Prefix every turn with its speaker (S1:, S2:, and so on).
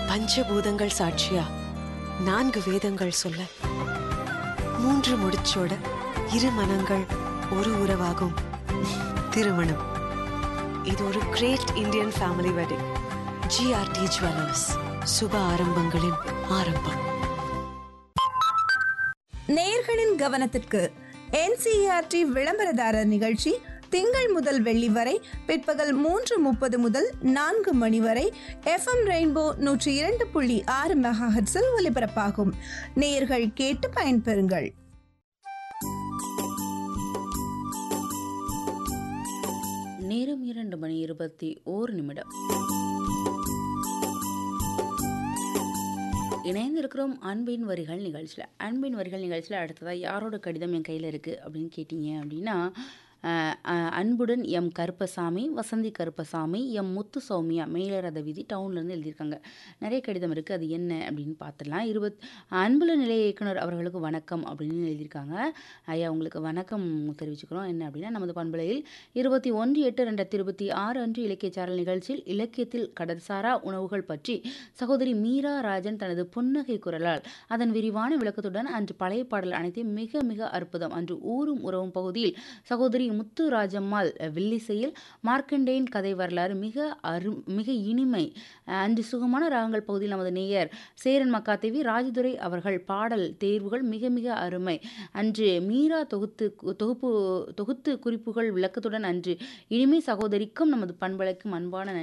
S1: பஞ்சபூதங்கள் சாட்சியா நான்கு வேதங்கள் சொல்ல மூன்று முடிச்சோட இரு மனங்கள் ஒரு உறவாகும் திருமணம் இது ஒரு great Indian family wedding GRT jewellers சுப ஆரம்பங்களின் ஆரம்பம்
S2: நேயர்களின் கவனத்திற்கு என்சிஇஆர்டி விளம்பரதாரர் நிகழ்ச்சி திங்கள் முதல் வெள்ளி வரை பிற்பகல் மூன்று முப்பது முதல் நான்கு மணி வரை எஃப்எம் ரெயின்போ நூற்றி இரண்டு புள்ளி ஆறு மெகாஹெட்ஸில் ஒலிபரப்பாகும் நேயர்கள் கேட்டு பயன்பெறுங்கள்
S3: நேரம் இரண்டு மணி இருபத்தி ஓரு நிமிடம் இணைந்திருக்கிறோம் அன்பின் வரிகள் நிகழ்ச்சியில் அன்பின் வரிகள் நிகழ்ச்சியில் அடுத்ததாக யாரோட கடிதம் என் கையில் இருக்குது அப்படின்னு கேட்டிங்க அப்படின்னா அஹ், அஹ், அன்புடன் எம் கருப்பசாமி வசந்தி கருப்பசாமி எம் முத்து சௌமியா மேலரத வீதி டவுன்லேருந்து எழுதியிருக்காங்க நிறைய கடிதம் இருக்குது அது என்ன அப்படின்னு பார்த்துடலாம் இருபத் அன்புல நிலைய இயக்குனர் அவர்களுக்கு வணக்கம் அப்படின்னு எழுதியிருக்காங்க ஐயா உங்களுக்கு வணக்கம் தெரிவிச்சுக்கிறோம் என்ன அப்படின்னா நமது பண்பலையில் இருபத்தி ஒன்று எட்டு ரெண்டாயிரத்தி இருபத்தி ஆறு அன்று இலக்கிய சாரல் நிகழ்ச்சியில் இலக்கியத்தில் கடற்சாரா உணவுகள் பற்றி சகோதரி மீரா ராஜன் தனது புன்னகை குரலால் அதன் விரிவான விளக்கத்துடன் அன்று பழைய பாடல் அனைத்தையும் மிக மிக அற்புதம் அன்று ஊரும் உறவும் பகுதியில் சகோதரி முத்து ராஜம்மாள் வில்லிசையில் மார்க்கண்டேயன் கதை வரலாறு மிக அரு மிக இனிமை அன்று சுகமான ராகங்கள் பகுதியில் நமது நேயர் சேரன் மக்காதேவி ராஜதுரை அவர்கள் பாடல் தேர்வுகள் மிக மிக அருமை அன்று மீரா தொகுத்து தொகுப்பு தொகுத்து குறிப்புகள் விளக்கத்துடன் அன்று இனிமை சகோதரிக்கும் நமது பண்பலைக்கும் அன்பான